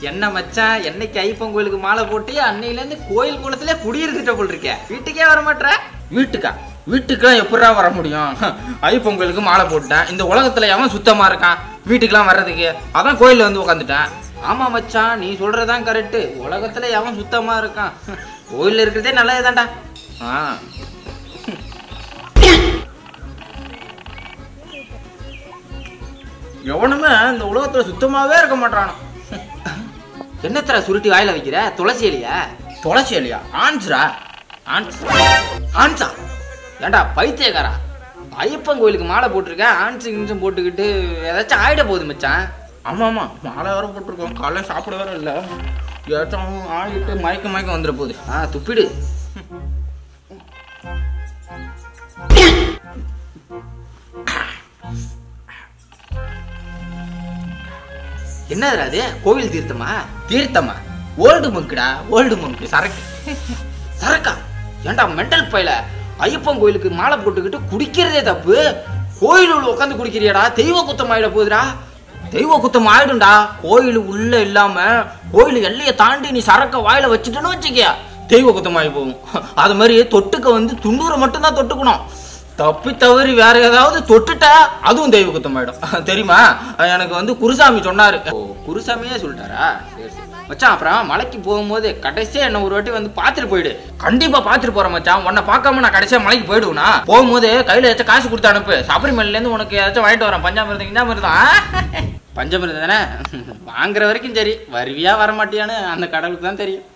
என்ன மச்சான் என்னைக்கு ஐப்பன் கோயிலுக்கு மாலை போட்டு அன்னையில இருந்து கோயில் குளத்துல குடியிருந்துட்ட போல் இருக்க வீட்டுக்கே வர மாட்ற வீட்டுக்கா வீட்டுக்கெல்லாம் எப்படா வர முடியும் ஐப்பொங்கலுக்கு மாலை போட்டேன் இந்த உலகத்துல எவன் சுத்தமா இருக்கான் வீட்டுக்கெல்லாம் வர்றதுக்கு அதான் கோயில்ல வந்து உட்காந்துட்டேன் ஆமா மச்சான் நீ சொல்றதான் கரெக்ட் உலகத்துல எவன் சுத்தமா இருக்கான் கோயில்ல இருக்கிறதே நல்லதுதான்டா ஆ எவனுமே இந்த உலகத்துல சுத்தமாவே இருக்க மாட்டானோ என்னத்தர சுருட்டி வாயில வைக்கிற துளசி இலையா துளசி இல்லையா ஆன்ஸ்ரா ஆன்ஸ் ஆன்சா ஏண்டா பைத்தியக்காரா ஐயப்பன் கோயிலுக்கு மாலை போட்டிருக்க ஆன்சு கிஞ்சம் போட்டுக்கிட்டு ஏதாச்சும் ஆயிட போகுது மச்சான் ஆமா ஆமா மாலை வேற போட்டிருக்கோம் காலைல சாப்பிட வேற இல்ல ஏதாச்சும் ஆகிட்டு மயக்க மயக்கம் வந்துட போகுது ஆ துப்பிடு என்னதுடா அது கோவில் தீர்த்தமா தீர்த்தமா ஓல்டு மங்குடா ஓல்டு மங்கு சரக்கு சரக்கா ஏன்டா மெண்டல் பையல ஐயப்பன் கோயிலுக்கு மாலை போட்டுக்கிட்டு குடிக்கிறதே தப்பு கோயிலுள்ள உட்காந்து குடிக்கிறியாடா தெய்வ குத்தம் ஆயிட போகுதுடா தெய்வ குத்தம் ஆயிடும்டா கோயில் உள்ள இல்லாம கோயில் எல்லையை தாண்டி நீ சரக்க வாயில வச்சுட்டேன்னு வச்சுக்கியா தெய்வ குத்தம் ஆகி போகும் அது மாதிரி தொட்டுக்க வந்து துண்டூரை மட்டும்தான் தொட்டுக்கணும் தப்பி தவறி வேற ஏதாவது தொட்டுட்டா அதுவும் தெய்வ குத்தம் ஆயிடும் தெரியுமா எனக்கு வந்து குருசாமி சொன்னாரு ஓ குருசாமியே சொல்லிட்டாரா சரி சரி மச்சான் அப்புறம் மலைக்கு போகும்போது கடைசியா என்ன ஒரு வாட்டி வந்து பார்த்துட்டு போயிடு கண்டிப்பா பாத்துட்டு போறேன் மச்சான் உன்னை பார்க்காம நான் கடைசியா மலைக்கு போயிடுவேனா போகும்போது கையில ஏதாச்சும் காசு கொடுத்து அனுப்பு சபரிமலையில இருந்து உனக்கு ஏதாச்சும் வாங்கிட்டு வரேன் பஞ்சாமிரதம் கிஞ்சாமிரதம் பஞ்சமிருதம் தானே வாங்குற வரைக்கும் சரி வருவியா வரமாட்டியான்னு அந்த கடவுளுக்கு தான் தெரியும்